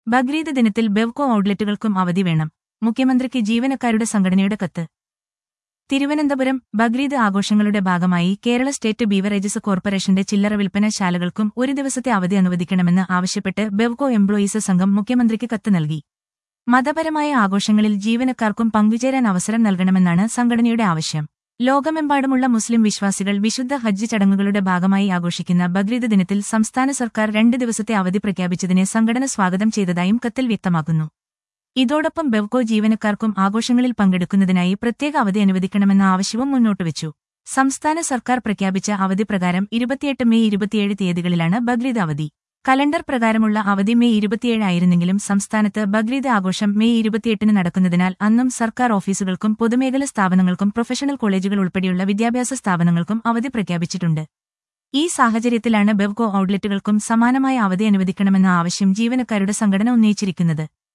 ബക്രീദ് ദിനത്തിൽ ബെവ്കോ ഔട്ട്ലെറ്റുകൾക്കും അവധി വേണം മുഖ്യമന്ത്രിക്ക് ജീവനക്കാരുടെ സംഘടനയുടെ കത്ത് തിരുവനന്തപുരം ബക്രീദ് ആഘോഷങ്ങളുടെ ഭാഗമായി കേരള സ്റ്റേറ്റ് ബീവറേജസ് കോർപ്പറേഷന്റെ ചില്ലറ വിൽപ്പനശാലകൾക്കും ഒരു ദിവസത്തെ അവധി അനുവദിക്കണമെന്ന് ആവശ്യപ്പെട്ട് ബെവ്കോ എംപ്ലോയീസ് സംഘം മുഖ്യമന്ത്രിക്ക് കത്ത് നൽകി മതപരമായ ആഘോഷങ്ങളിൽ ജീവനക്കാർക്കും പങ്കുചേരാൻ അവസരം നൽകണമെന്നാണ് സംഘടനയുടെ ആവശ്യം ലോകമെമ്പാടുമുള്ള മുസ്ലിം വിശ്വാസികൾ വിശുദ്ധ ഹജ്ജ് ചടങ്ങുകളുടെ ഭാഗമായി ആഘോഷിക്കുന്ന ബക്രീദ് ദിനത്തിൽ സംസ്ഥാന സർക്കാർ രണ്ട് ദിവസത്തെ അവധി പ്രഖ്യാപിച്ചതിനെ സംഘടന സ്വാഗതം ചെയ്തതായും കത്തിൽ വ്യക്തമാക്കുന്നു ഇതോടൊപ്പം ബെവ്കോ ജീവനക്കാർക്കും ആഘോഷങ്ങളിൽ പങ്കെടുക്കുന്നതിനായി പ്രത്യേക അവധി അനുവദിക്കണമെന്ന ആവശ്യവും മുന്നോട്ടുവച്ചു സംസ്ഥാന സർക്കാർ പ്രഖ്യാപിച്ച അവധി പ്രകാരം ഇരുപത്തിയെട്ട് മെയ് ഇരുപത്തിയേഴ് തീയതികളിലാണ് ബക്രീദ് അവധി കലണ്ടർ പ്രകാരമുള്ള അവധി മെയ് ഇരുപത്തിയേഴ് ആയിരുന്നെങ്കിലും സംസ്ഥാനത്ത് ബക്രീദ് ആഘോഷം മെയ് ഇരുപത്തിയെട്ടിന് നടക്കുന്നതിനാൽ അന്നും സർക്കാർ ഓഫീസുകൾക്കും പൊതുമേഖല സ്ഥാപനങ്ങൾക്കും പ്രൊഫഷണൽ കോളേജുകൾ ഉൾപ്പെടെയുള്ള വിദ്യാഭ്യാസ സ്ഥാപനങ്ങൾക്കും അവധി പ്രഖ്യാപിച്ചിട്ടുണ്ട് ഈ സാഹചര്യത്തിലാണ് ബെവ്കോ ഔട്ട്ലെറ്റുകൾക്കും സമാനമായ അവധി അനുവദിക്കണമെന്ന ആവശ്യം ജീവനക്കാരുടെ സംഘടന ഉന്നയിച്ചിരിക്കുന്നത്